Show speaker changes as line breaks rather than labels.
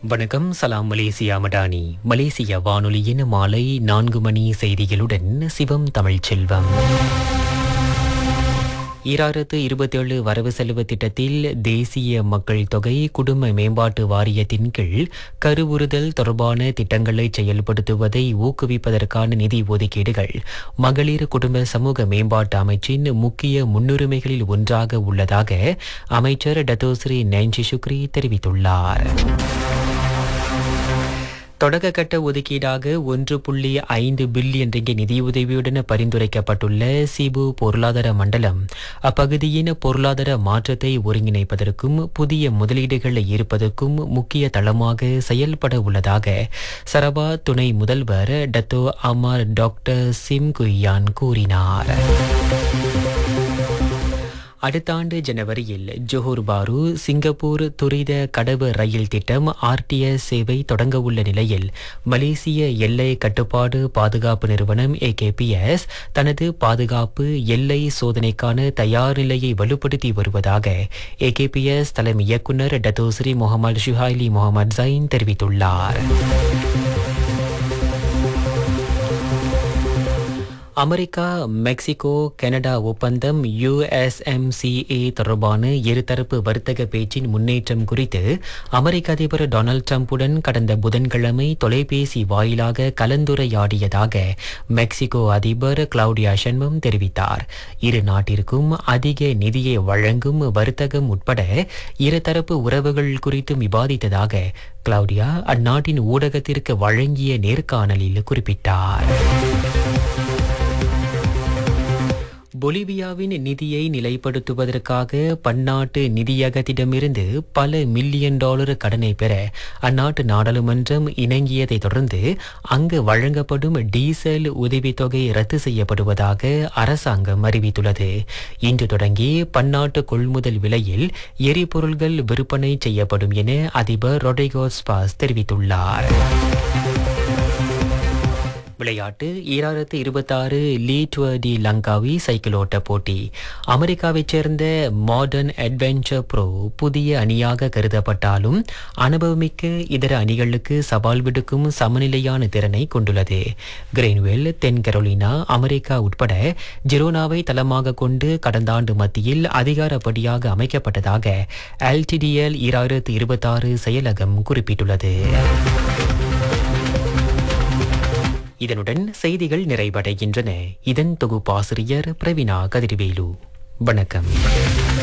வணக்கம் சலாம் மலேசியா மடானி மலேசிய வானொலியின் மாலை நான்கு மணி செய்திகளுடன் சிவம் தமிழ்ச் செல்வம் ஈராயிரத்து இருபத்தேழு வரவு செலவு திட்டத்தில் தேசிய மக்கள் தொகை குடும்ப மேம்பாட்டு வாரியத்தின் கீழ் கருவுறுதல் தொடர்பான திட்டங்களை செயல்படுத்துவதை ஊக்குவிப்பதற்கான நிதி ஒதுக்கீடுகள் மகளிர் குடும்ப சமூக மேம்பாட்டு அமைச்சின் முக்கிய முன்னுரிமைகளில் ஒன்றாக உள்ளதாக அமைச்சர் டத்தோஸ்ரீ நேன்சி சுக்ரி தெரிவித்துள்ளார் தொடக்க கட்ட ஒதுக்கீடாக ஒன்று புள்ளி ஐந்து பில்லியன் ரிங்கி நிதியுதவியுடன் பரிந்துரைக்கப்பட்டுள்ள சிபு பொருளாதார மண்டலம் அப்பகுதியின் பொருளாதார மாற்றத்தை ஒருங்கிணைப்பதற்கும் புதிய முதலீடுகளை ஈர்ப்பதற்கும் முக்கிய தளமாக செயல்பட உள்ளதாக சரபா துணை முதல்வர் Dato Amar doctor Sim Kui Hian கூறினார் அடுத்த ஆண்டு ஜனவரியில் ஜோஹர் பாரு சிங்கப்பூர் துரித கடவு ரயில் திட்டம் ஆர்டிஎஸ் சேவை தொடங்க உள்ள நிலையில் மலேசிய எல்லை கட்டுப்பாடு பாதுகாப்பு நிறுவனம் ஏகேபிஎஸ் தனது பாதுகாப்பு எல்லை சோதனைக்கான தயார் நிலையை வலுப்படுத்தி வருவதாக ஏகேபிஎஸ் தலைமை இயக்குநர் Dato Sri Mohamed Shuhaily Mohamed Zain தெரிவித்துள்ளார் அமெரிக்கா மெக்சிகோ கனடா ஒப்பந்தம் யுஎஸ்எம்சிஏ தொடர்பான இருதரப்பு வர்த்தக பேச்சின் முன்னேற்றம் குறித்து அமெரிக்க அதிபர் டொனால்ட் ட்ரம்புடன் கடந்த புதன்கிழமை தொலைபேசி வாயிலாக கலந்துரையாடியதாக மெக்சிகோ அதிபர் கிளவுடியா ஷென்மம் தெரிவித்தார் இரு நாட்டிற்கும் அதிக நிதியை வழங்கும் வர்த்தகம் உட்பட இருதரப்பு உறவுகள் குறித்தும் விவாதித்ததாக கிளவுடியா அந்நாட்டின் ஊடகத்திற்கு வழங்கிய நேர்காணலில் குறிப்பிட்டார் பொலிவியாவின் நிதியை நிலைப்படுத்துவதற்காக பன்னாட்டு நிதியகத்திடமிருந்து பல மில்லியன் டாலர் கடனை பெற அந்நாட்டு நாடாளுமன்றம் இணங்கியதை தொடர்ந்து அங்கு வழங்கப்படும் டீசல் உதவித்தொகை ரத்து செய்யப்படுவதாக அரசாங்கம் அறிவித்துள்ளது இன்று தொடங்கி பன்னாட்டு கொள்முதல் விலையில் எரிபொருள்கள் விற்பனை செய்யப்படும் என அதிபர் ரொட்ரிகோஸ் பாஸ் தெரிவித்துள்ளார் விளையாட்டு ஈராயிரத்து இருபத்தாறு Le Tour de Langkawi cycle ஓட்ட போட்டி அமெரிக்காவைச் சேர்ந்த மாடர்ன் அட்வென்ச்சர் ப்ரோ புதிய அணியாக கருதப்பட்டாலும் அனுபவமிக்க இதர அணிகளுக்கு சவால் விடுக்கும் சமநிலையான திறனை கொண்டுள்ளது கிரெயின்வெல் தென் கரோலினா அமெரிக்கா உட்பட ஜெரோனாவை தளமாக கொண்டு கடந்த ஆண்டு மத்தியில் அதிகாரப்படியாக அமைக்கப்பட்டதாக எல்டிடிஎல் ஈராயிரத்து இருபத்தாறு செயலகம் குறிப்பிட்டுள்ளது இதனுடன் செய்திகள் நிறைவடைகின்றன இதன் தொகுப்பாசிரியர் பிரவினா கதிர்வேலு வணக்கம்